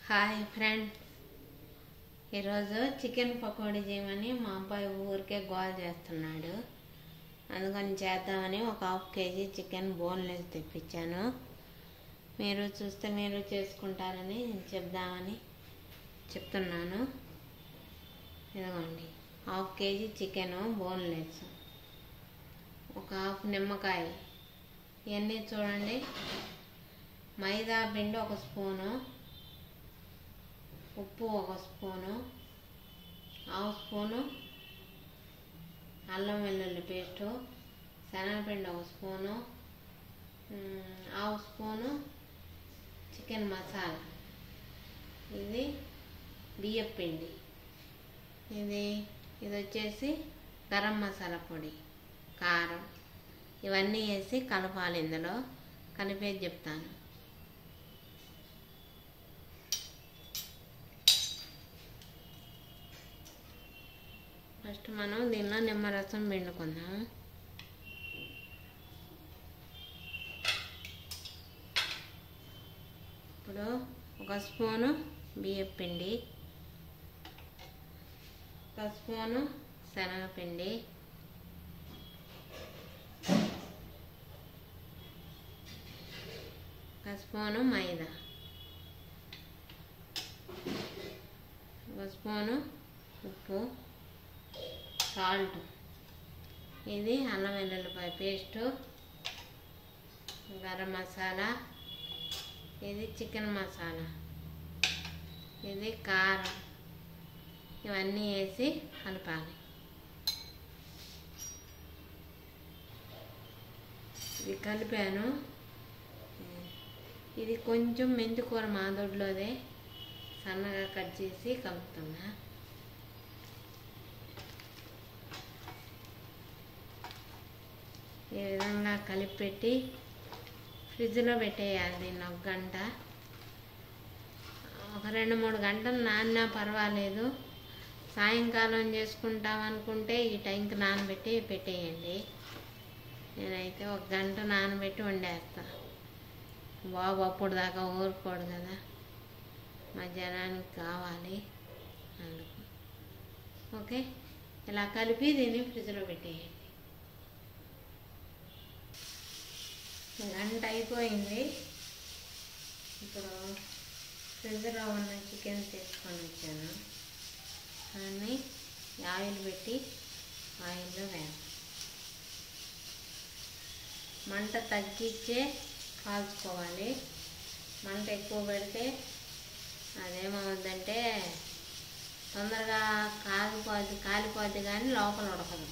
hi friend ఈరోజు chicken pakodi చేయమని మా అబ్బాయి ఊరికే గోల్ చేస్తున్నాడు అందుకని చేద్దామని ఒక హాఫ్ కేజీ చికెన్ బోన్లెస్ తెప్పించాను మీరు చూస్తే మీరు చేసుకుంటారని చెప్దామని చెప్తున్నాను ఇదిగోండి హాఫ్ కేజీ చికెన్ బోన్లెస్ ఒక హాఫ్ నిమ్మకాయ ఇవన్నీ చూడండి మైదా పిండి ఒక స్పూను ఉప్పు ఒక స్పూను హాఫ్ స్పూను అల్లం వెల్లుల్లి పేస్టు శనగపిండి ఒక స్పూను మ్, హాఫ్ స్పూను చికెన్ మసాలా ఇది బియ్యం పిండి ఇది ఇది వచ్చేసి గరం మసాలా పొడి కారం ఇవన్నీ వేసి కలపాలి ఇందులో కలిపేది చెప్తాను ఫస్ట్ మనం దీనిలో నిమ్మరసం పిండుకుందాం ఇప్పుడు ఒక స్పూను బియ్యం పిండి ఒక స్పూను శనగపిండి ఒక స్పూను మైదా ఒక స్పూను ఉప్పు సాల్ట్ ఇది అల్లం వెల్లుల్లిపాయ పేస్టు గరం మసాలా ఇది చికెన్ మసాలా ఇది కారం ఇవన్నీ వేసి కలపాలి ఇది కలిపాను ఇది కొంచెం మెంతి కూర మా దొడ్లోదే సన్నగా కట్ చేసి కలుపుతున్నా ఈ విధంగా కలిపి పెట్టి ఫ్రిడ్జ్లో పెట్టేయాలి దీన్ని ఒక గంట ఒక రెండు మూడు గంటలు నానినా పర్వాలేదు సాయంకాలం చేసుకుంటాం అనుకుంటే ఈ టైంకి నానబెట్టి పెట్టేయండి నేనైతే ఒక గంట నానబెట్టి వండేస్తా బాబు అప్పుడు దాకా ఊరుకోడు కదా మధ్యాహ్నానికి కావాలి అందుకు ఓకే ఇలా కలిపి దీన్ని ఫ్రిడ్జ్లో పెట్టేయండి గంట అయిపోయింది ఇప్పుడు ఫ్రిడ్జ్లో ఉన్న చికెన్ తీసుకొని వచ్చాను దాన్ని ఆయిల్ పెట్టి ఆయిల్లో వేయాలి మంట తగ్గించే కాల్చుకోవాలి మంట ఎక్కువ పెడితే అదేమవుద్దంటే తొందరగా కాలిపోద్ది కాలిపోద్ది కానీ లోపల ఉడకదు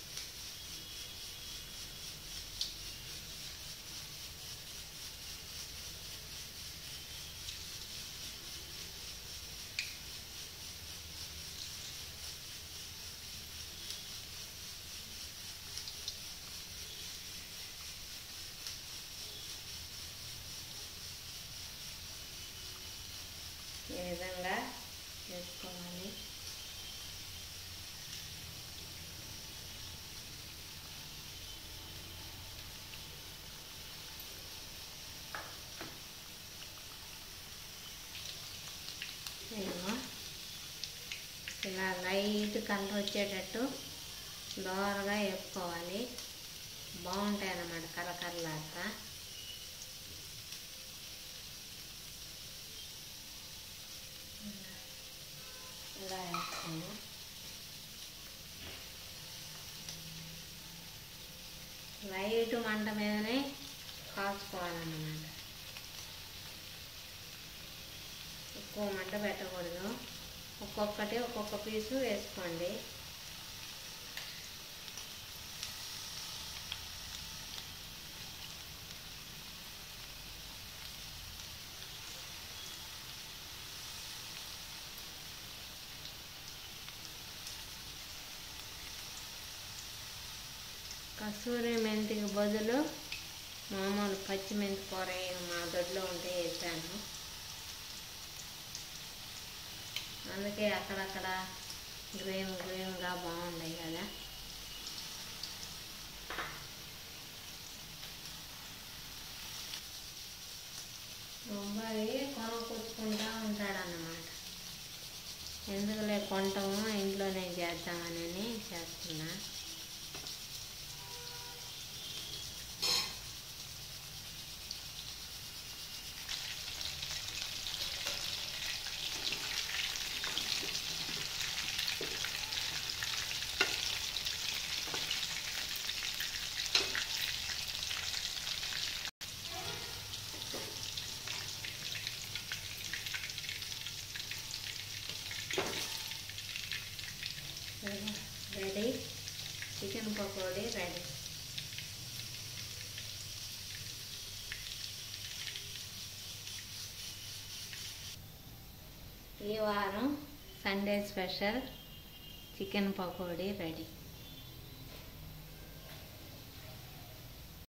ఈ విధంగా చేసుకోవాలి ఇదిగో ఇలా లైట్ కలర్ వచ్చేటట్టు దోరగా వేపుకోవాలి బాగుంటాయి అన్నమాట కరకరలాగా ఇలా వేస్తాను లైట్ మంట మీదనే కాల్చుకోవాలన్నమాట ఎక్కువ మంట పెట్టకూడదు ఒక్కొక్కటి ఒక్కొక్క పీసు వేసుకోండి కస్తూరి మెంతికి బదులు మామూలు పచ్చి మెంతి కూర మా దొడ్లో ఉంటే వేసాను అందుకే అక్కడక్కడ గ్రీన్ గ్రీన్గా బాగున్నాయి కదా అబ్బాయి కొనుక్కొచ్చుకుంటా ఉంటాడన్నమాట ఎందుకులే కొంటాము ఇంట్లోనే చేద్దామని చేస్తున్నా రెడీ చికెన్ పకోడీ రెడీ ఈ వారం Sunday special chicken pakodi ready